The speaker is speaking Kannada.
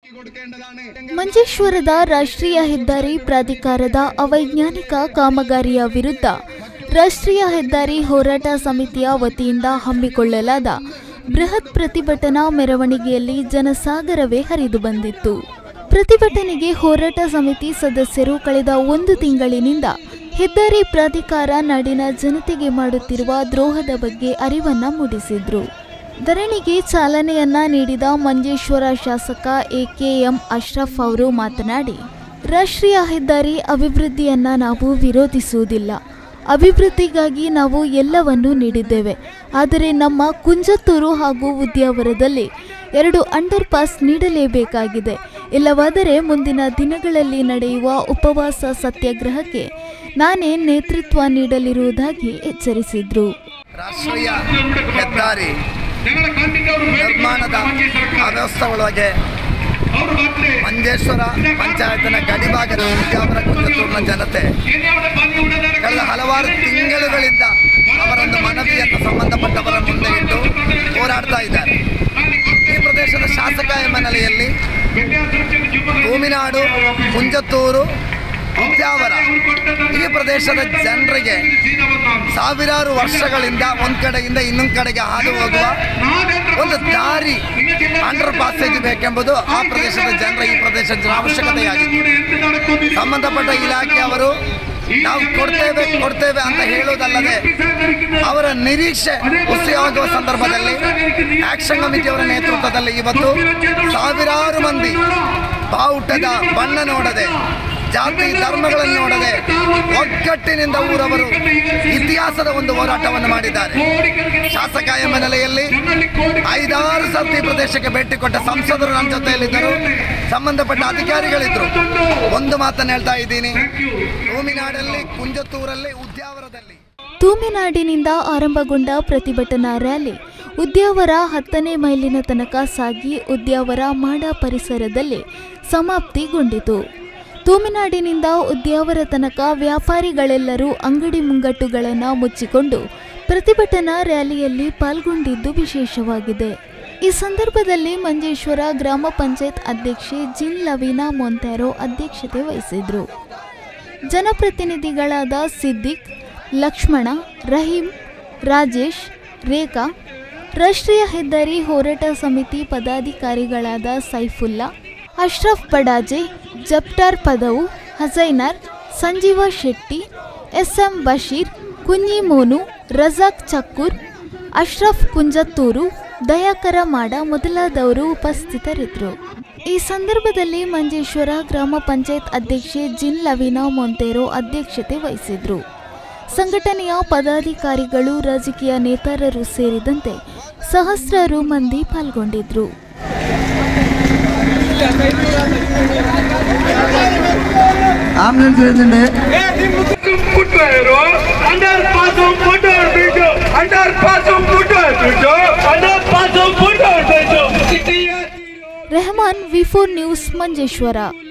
ಮಂಜೇಶ್ವರದ ರಾಷ್ಟ್ರೀಯ ಹೆದ್ದಾರಿ ಪ್ರಾಧಿಕಾರದ ಅವೈಜ್ಞಾನಿಕ ಕಾಮಗಾರಿಯ ವಿರುದ್ಧ ರಾಷ್ಟ್ರೀಯ ಹೆದ್ದಾರಿ ಹೋರಾಟ ಸಮಿತಿಯ ವತಿಯಿಂದ ಹಮ್ಮಿಕೊಳ್ಳಲಾದ ಬೃಹತ್ ಪ್ರತಿಭಟನಾ ಮೆರವಣಿಗೆಯಲ್ಲಿ ಜನಸಾಗರವೇ ಹರಿದು ಬಂದಿತ್ತು ಪ್ರತಿಭಟನೆಗೆ ಹೋರಾಟ ಸಮಿತಿ ಸದಸ್ಯರು ಕಳೆದ ಒಂದು ತಿಂಗಳಿನಿಂದ ಹೆದ್ದಾರಿ ಪ್ರಾಧಿಕಾರ ನಾಡಿನ ಜನತೆಗೆ ಮಾಡುತ್ತಿರುವ ದ್ರೋಹದ ಬಗ್ಗೆ ಅರಿವನ್ನ ಮೂಡಿಸಿದ್ರು ಧರಣಿಗೆ ಚಾಲನೆಯನ್ನ ನೀಡಿದ ಮಂಜೇಶ್ವರ ಶಾಸಕ ಎಕೆಎಂ ಅಶ್ರಫ್ ಅವರು ಮಾತನಾಡಿ ರಾಷ್ಟ್ರೀಯ ಹೆದ್ದಾರಿ ಅಭಿವೃದ್ಧಿಯನ್ನ ನಾವು ವಿರೋಧಿಸುವುದಿಲ್ಲ ಅಭಿವೃದ್ಧಿಗಾಗಿ ನಾವು ಎಲ್ಲವನ್ನೂ ನೀಡಿದ್ದೇವೆ ಆದರೆ ನಮ್ಮ ಕುಂಜತ್ತೂರು ಹಾಗೂ ಉದ್ಯಾವರದಲ್ಲಿ ಎರಡು ಅಂಡರ್ ಪಾಸ್ ನೀಡಲೇಬೇಕಾಗಿದೆ ಇಲ್ಲವಾದರೆ ಮುಂದಿನ ದಿನಗಳಲ್ಲಿ ನಡೆಯುವ ಉಪವಾಸ ಸತ್ಯಾಗ್ರಹಕ್ಕೆ ನಾನೇ ನೇತೃತ್ವ ನೀಡಲಿರುವುದಾಗಿ ಎಚ್ಚರಿಸಿದ್ರು ರಾಷ್ಟ್ರೀಯ ಹೆದ್ದಾರಿ ನಿರ್ಮಾಣದ ಅವ್ಯವಸ್ಥೆ ಒಳಗೆ ಮಂಜೇಶ್ವರ ಪಂಚಾಯತ್ನ ಗಡಿಭಾಗದ ಉದ್ಯಾವರ ಕುಂಜತೂರಿನ ಜನತೆ ಕಳೆದ ಹಲವಾರು ತಿಂಗಳುಗಳಿಂದ ಅವರೊಂದು ಮನವಿಯನ್ನು ಸಂಬಂಧಪಟ್ಟವರ ಮುಂದೆ ಇಟ್ಟು ಹೋರಾಡ್ತಾ ಇದ್ದಾರೆ ಈ ಪ್ರದೇಶದ ಶಾಸಕ ಎಂಬ ನೆಲೆಯಲ್ಲಿ ಭೂಮಿನಾಡು ಕುಂಜತ್ತೂರು ಉದ್ಯಾವರ ಈ ಪ್ರದೇಶದ ಜನರಿಗೆ ಸಾವಿರಾರು ವರ್ಷಗಳಿಂದ ಒಂದ್ ಕಡೆಯಿಂದ ಇನ್ನೊಂದು ಕಡೆಗೆ ಹಾದು ಹೋಗುವ ಒಂದು ದಾರಿ ಅಂಡರ್ ಪಾಸೇಜ್ ಬೇಕೆಂಬುದು ಆ ಪ್ರದೇಶದ ಜನರ ಈ ಪ್ರದೇಶದ ಅವಶ್ಯಕತೆಯಾಗಿದೆ ಸಂಬಂಧಪಟ್ಟ ಇಲಾಖೆಯವರು ನಾವು ಕೊಡ್ತೇವೆ ಕೊಡ್ತೇವೆ ಅಂತ ಹೇಳುವುದಲ್ಲದೆ ಅವರ ನಿರೀಕ್ಷೆ ಹುಸಿಯಾಗುವ ಸಂದರ್ಭದಲ್ಲಿ ಆಕ್ಷನ್ ಕಮಿಟಿಯವರ ನೇತೃತ್ವದಲ್ಲಿ ಇವತ್ತು ಸಾವಿರಾರು ಮಂದಿ ಬಾವುಟದ ಬಣ್ಣ ನೋಡದೆ ಜಾತಿ ಧರ್ಮಗಳನ್ನು ನೋಡದೆ ಒಗ್ಗಟ್ಟಿನಿಂದ ಊರವರು ಇತಿಹಾಸದ ಒಂದು ಹೋರಾಟವನ್ನು ಮಾಡಿದ್ದಾರೆ ಶಾಸಕ ಎಂಬ ನೆಲೆಯಲ್ಲಿ ಐದಾರು ಸರ್ತಿ ಪ್ರದೇಶಕ್ಕೆ ಭೇಟಿ ಕೊಟ್ಟ ಸಂಸದರು ನನ್ನ ಜೊತೆಯಲ್ಲಿದ್ದರು ಸಂಬಂಧಪಟ್ಟ ಅಧಿಕಾರಿಗಳಿದ್ರು ಒಂದು ಮಾತನ್ನು ಹೇಳ್ತಾ ಇದ್ದೀನಿ ಭೂಮಿನಾಡಲ್ಲಿ ಕುಂಜತ್ತೂರಲ್ಲಿ ಉದ್ಯಾವರದಲ್ಲಿ ತೂಮಿನಾಡಿನಿಂದ ಆರಂಭಗೊಂಡ ಪ್ರತಿಭಟನಾ ರ್ಯಾಲಿ ಉದ್ಯಾವರ ಹತ್ತನೇ ಮೈಲಿನ ತನಕ ಸಾಗಿ ಉದ್ಯಾವರ ಮಾಡ ಪರಿಸರದಲ್ಲಿ ಸಮಾಪ್ತಿಗೊಂಡಿತು ತೂಮಿನಾಡಿನಿಂದ ಉದ್ಯಾವರ ತನಕ ವ್ಯಾಪಾರಿಗಳೆಲ್ಲರೂ ಅಂಗಡಿ ಮುಂಗಟ್ಟುಗಳನ್ನು ಮುಚ್ಚಿಕೊಂಡು ಪ್ರತಿಭಟನಾ ರ್ಯಾಲಿಯಲ್ಲಿ ಪಾಲ್ಗೊಂಡಿದ್ದು ವಿಶೇಷವಾಗಿದೆ ಈ ಸಂದರ್ಭದಲ್ಲಿ ಮಂಜೇಶ್ವರ ಗ್ರಾಮ ಪಂಚಾಯತ್ ಅಧ್ಯಕ್ಷೆ ಜಿನ್ ಲವೀನಾ ಮೊಂತ್ಯಾರೋ ಅಧ್ಯಕ್ಷತೆ ವಹಿಸಿದ್ರು ಜನಪ್ರತಿನಿಧಿಗಳಾದ ಸಿದ್ದಿಕ್ ಲಕ್ಷ್ಮಣ ರಹೀಂ ರಾಜೇಶ್ ರೇಖಾ ರಾಷ್ಟ್ರೀಯ ಹೆದ್ದಾರಿ ಹೋರಾಟ ಸಮಿತಿ ಪದಾಧಿಕಾರಿಗಳಾದ ಸೈಫುಲ್ಲಾ ಅಶ್ರಫ್ ಬಡಾಜೆ ಜಪ್ಟಾರ್ ಪದವು ಹಸೈನರ್ ಸಂಜೀವ ಶೆಟ್ಟಿ ಎಸ್ಎಂ ಬಶೀರ್ ಕುഞ്ഞി ಮೋನು ರಜಾಕ್ ಚಕ್ಕೂರ್ ಅಶ್ರಫ್ ಕುಂಜತ್ತೂರು ದಯಾಕರ ಮಾಡ ಮೊದಲಾದವರು ಉಪಸ್ಥಿತರಿದ್ದರು ಈ ಸಂದರ್ಭದಲ್ಲಿ ಮಂಜೇಶ್ವರ ಗ್ರಾಮ ಪಂಚಾಯತ್ ಅಧ್ಯಕ್ಷೆ ಜಿನ್ ಲವೀನಾ ಮೊಂತೇರೋ ಅಧ್ಯಕ್ಷತೆ ವಹಿಸಿದ್ರು ಸಂಘಟನೆಯ ಪದಾಧಿಕಾರಿಗಳು ರಾಜಕೀಯ ನೇತಾರರು ಸೇರಿದಂತೆ ಸಹಸ್ರಾರು ಮಂದಿ ಪಾಲ್ಗೊಂಡಿದ್ರು ಆಂಬುಲೆನ್ಸ್ വരുന്നുണ്ട് പുട്ടുവരോ അണ്ടർ പാസും പുട്ടുവരോ അണ്ടർ പാസും പുട്ടുവരോ അണ്ടർ പാസും പുട്ടുവരോ ರೆಹಮಾನ್ ವಿಫೋರ್ ನ್ಯೂಸ್ ಮಂಜೇಶ್ವರ